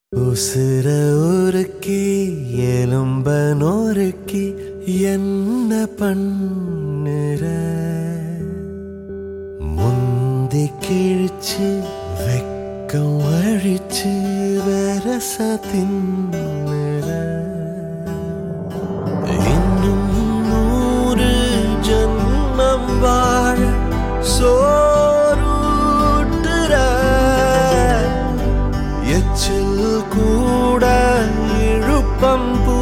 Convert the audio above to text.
உசுர உருக்கி எலும்ப நொறுக்கி என்ன பண்ணுற முந்தி கிழிச்சு வெக்கம் அழிச்சு வரச தின்னுற இன்னும் நூறு ஜன்மம் வாழ சோறுட்டுற எச்சில் கூட இழுப்பம் பூ